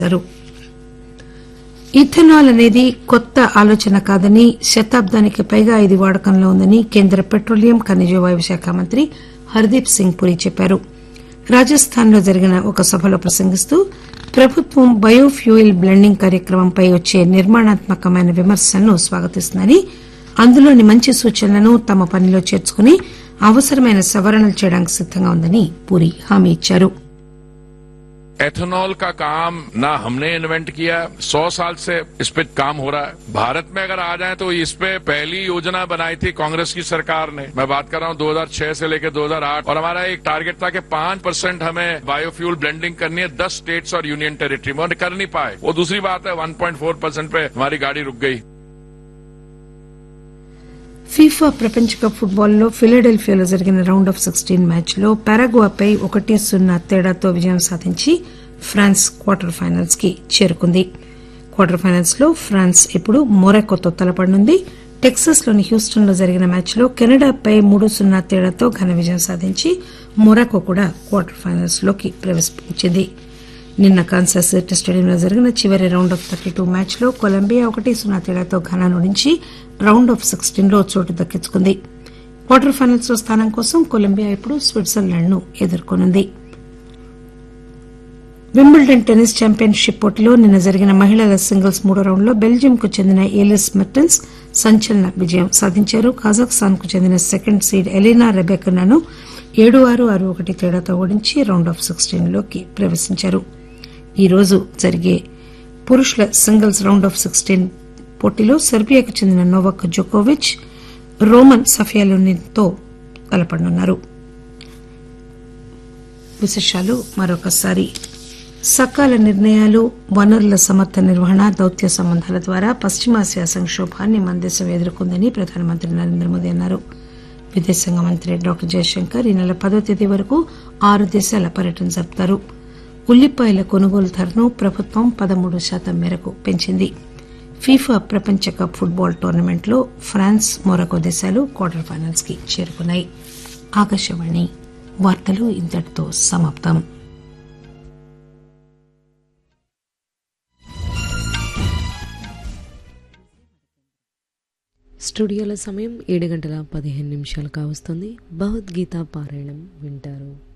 చేశారు ఇథనాల్ అనేది కొత్త ఆలోచన కాదని శతాబ్దానికి పైగా ఇది వాడకంలో ఉందని కేంద్ర పెట్రోలియం ఖనిజ వాయువు శాఖ మంత్రి హర్దీప్ సింగ్ పురి చెప్పారు రాజస్థాన్ లో జరిగిన ఒక సభలో ప్రసంగిస్తూ ప్రభుత్వం బయోఫ్యూయల్ బ్లెండింగ్ కార్యక్రమంపై వచ్చే నిర్మాణాత్మకమైన విమర్శలను స్వాగతిస్తుందని అందులోని మంచి సూచనలను తమ పనిలో చేర్చుకుని అవసరమైన సవరణలు చేయడానికి సిద్దంగా ఉందని పూరి హామీ ఇచ్చారు एथेनॉल का काम ना हमने इन्वेंट किया सौ साल से इस पे काम हो रहा है भारत में अगर आ जाए तो इस पे पहली योजना बनाई थी कांग्रेस की सरकार ने मैं बात कर रहा हूँ 2006 से लेकर 2008 और हमारा एक टारगेट था कि पांच परसेंट हमें बायोफ्यूल ब्लेंडिंग करनी है दस स्टेट्स और यूनियन टेरिटरी में और कर नहीं पाए वो दूसरी बात है 1.4 परसेंट पे हमारी गाड़ी रुक गई ఫీఫా ప్రపంచ కప్ ఫుట్బాల్లో ఫిలడెల్ఫియాలో జరిగిన రౌండ్ ఆఫ్ సిక్స్టీన్ మ్యాచ్లో పారాగ్వాపై ఒకటి సున్నా తేడాతో విజయం సాధించి ఫ్రాన్స్ క్వార్టర్ ఫైనల్స్ కి చేరుకుంది క్వార్టర్ ఫైనల్స్ లో ఫ్రాన్స్ ఇప్పుడు మొరాకోతో తలపడనుంది టెక్సాస్ లోని హ్యూస్టన్ లో జరిగిన మ్యాచ్లో కెనడాపై మూడు సున్నా తేడాతో ఘన విజయం సాధించి మొరాకో కూడా క్వార్టర్ ఫైనల్స్ లోకి ప్రవేశించింది నిన్న కాన్సాస్ సిటీ స్టేడియంలో జరిగిన చివరి round of thirty two match లో కొలంబియా ఒకటి సున్నా తేడాతో ఘనాను ఓడించి రౌండ్ ఆఫ్ సిక్స్టీన్ లో చోటు దక్కించుకుంది క్వార్టర్ ఫైనల్స్ లో స్థానం కోసం కొలంబియా ఇప్పుడు స్విట్జర్లాండ్ ను ఎదుర్కొనుంది వింబుల్డన్ టెన్నిస్ ఛాంపియన్షిప్ పోటీలో నిన్న జరిగిన మహిళల సింగిల్స్ మూడో రౌండ్లో బెల్జియం కు చెందిన ఏలిస్ మెర్టన్స్ సంచలన విజయం సాధించారు కజాఖ్స్తాన్ కు చెందిన సెకండ్ సీడ్ ఎలీనా రెబెకనాను ఏడు ఆరు ఆరు ఒకటి తేడాతో ఓడించి రౌండ్ ఆఫ్ సిక్స్టీన్ లోకి ప్రవేశించారు ఈ రోజు జరిగే పురుషుల సింగిల్స్ రౌండ్ ఆఫ్ సిక్స్టీన్ పోటీలో సెర్బియాకు చెందిన నోవాక్ జోకోవిచ్ రోమన్ సఫియాలోనితో తలపడనున్నారు విశేషాలు మరొకసారి సకాల నిర్ణయాలు వనరుల సమర్థ నిర్వహణ దౌత్య సంబంధాల ద్వారా పశ్చిమాసియా సంక్షోభాన్ని మన దేశం ఎదుర్కొందని ప్రధానమంత్రి నరేంద్ర మోదీ అన్నారు విదేశాంగ మంత్రి డాక్టర్ జయశంకర్ ఈ నెల పదో తేదీ వరకు ఆరు దేశాల పర్యటన జరుపుతారు ఉల్లిపాయల కొనుగోలు ధరను ప్రభుత్వం పదమూడు శాతం మేరకు పెంచింది ఫీఫా ప్రపంచ కప్ ఫుట్బాల్ టోర్నమెంట్లో ఫ్రాన్స్ మొరకో దేశాలు క్వార్టర్ ఫైనల్స్ కి చేరుకున్నాయి ఆకాశవాణి వార్తలు ఇంతటితో సమాప్తం స్టూడియోల సమయం ఏడు గంటల పదిహేను నిమిషాలు కావస్తుంది భగవద్గీత పారాయణం వింటారు